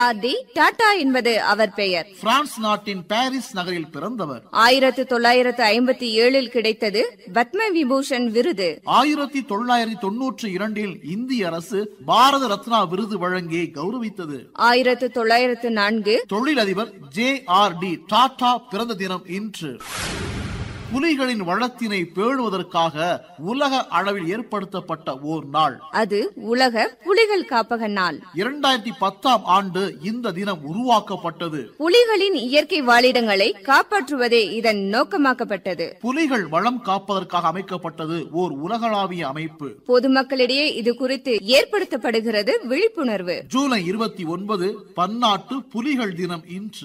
R D Tata என்பது அவர் பெயர் France நாட்டின் பாரிஸ் நகரில் பிறந்தவர் ஆயிரத்து தொள்ளாயிரத்து ஐம்பத்தி ஏழில் கிடைத்தது பத்ம விபூஷன் விருது ஆயிரத்தி தொள்ளாயிரத்தி தொன்னூற்றி இரண்டில் இந்திய அரசு பாரத ரத்னா விருது வழங்கி கௌரவித்தது ஆயிரத்து தொள்ளாயிரத்து நான்கு தொழிலதிபர் ஜே ஆர் டி டாடா பிறந்த தினம் இன்று புலிகளின் வளத்தினை பேணுவதற்காக உலக அளவில் ஏற்படுத்தப்பட்ட ஓர் நாள் அது உலக புலிகள் காப்பக நாள் இரண்டாயிரத்தி பத்தாம் ஆண்டு இந்த தினம் உருவாக்கப்பட்டது புலிகளின் இயற்கை வாழிடங்களை காப்பாற்றுவதே இதன் நோக்கமாக்கப்பட்டது புலிகள் வளம் காப்பதற்காக அமைக்கப்பட்டது ஓர் உலகளாவிய அமைப்பு பொதுமக்களிடையே இது குறித்து ஏற்படுத்தப்படுகிறது விழிப்புணர்வு ஜூலை இருபத்தி ஒன்பது பன்னாட்டு புலிகள் தினம் இன்று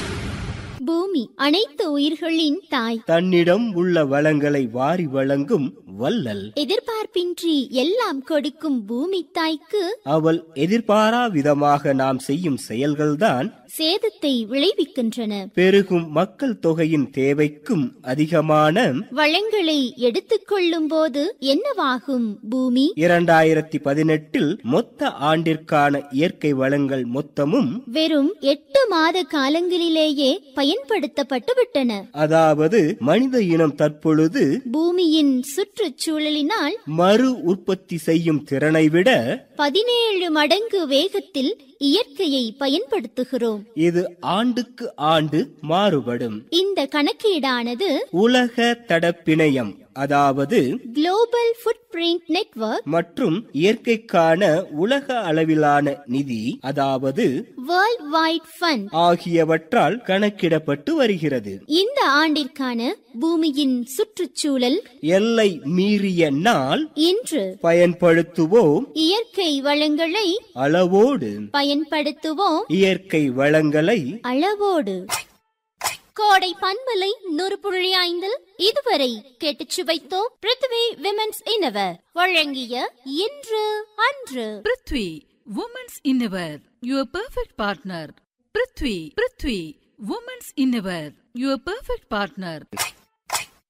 பூமி அனைத்து உயிர்களின் தாய் தன்னிடம் உள்ள வளங்களை வாரி வழங்கும் வல்லல் எதிர்பார்ப்பின்றி எல்லாம் கொடுக்கும் பூமி தாய்க்கு அவள் எதிர்பாரா விதமாக நாம் செய்யும் செயல்கள்தான் சேதத்தை விளைவிக்கின்றன பெருகும் மக்கள் தொகையின் தேவைக்கும் அதிகமான வளங்களை எடுத்துக்கொள்ளும் போது என்னவாகும் பூமி இரண்டாயிரத்தி பதினெட்டில் மொத்த ஆண்டிற்கான இயற்கை வளங்கள் மொத்தமும் வெறும் எட்டு மாத காலங்களிலேயே பயன்படுத்தப்பட்டு விட்டன அதாவது மனித இனம் தற்பொழுது பூமியின் சுற்றுச்சூழலினால் மறு உற்பத்தி செய்யும் திறனை விட பதினேழு மடங்கு வேகத்தில் இயற்கையை பயன்படுத்துகிறோம் இது ஆண்டுக்கு ஆண்டு மாறுபடும் இந்த கணக்கீடானது உலக தடப்பிணையம் அதாவது குளோபல் ஃபுட் பிரிண்ட் நெட்வொர்க் மற்றும் இயற்கைக்கான உலக அளவிலான நிதி அதாவது வேர்ல்ட் வைட் ஃபண்ட் ஆகியவற்றால் கணக்கிடப்பட்டு வருகிறது இந்த ஆண்டிற்கான பூமியின் சுற்றுச்சூழல் எல்லை மீறிய நாள் இன்று பயன்படுத்துவோம் இயற்கை வளங்களை அளவோடு பயன்படுத்துவோம் இயற்கை வளங்களை அளவோடு கோடை பண்பலை நூறு புள்ளி ஐந்தில் இதுவரை கேட்டுச் சுவைத்தோம் பிருத்வி விமென்ஸ் இன்னவர் வழங்கிய இன்று அன்று prithvi women's innerwear your perfect partner prithvi prithvi women's innerwear your perfect partner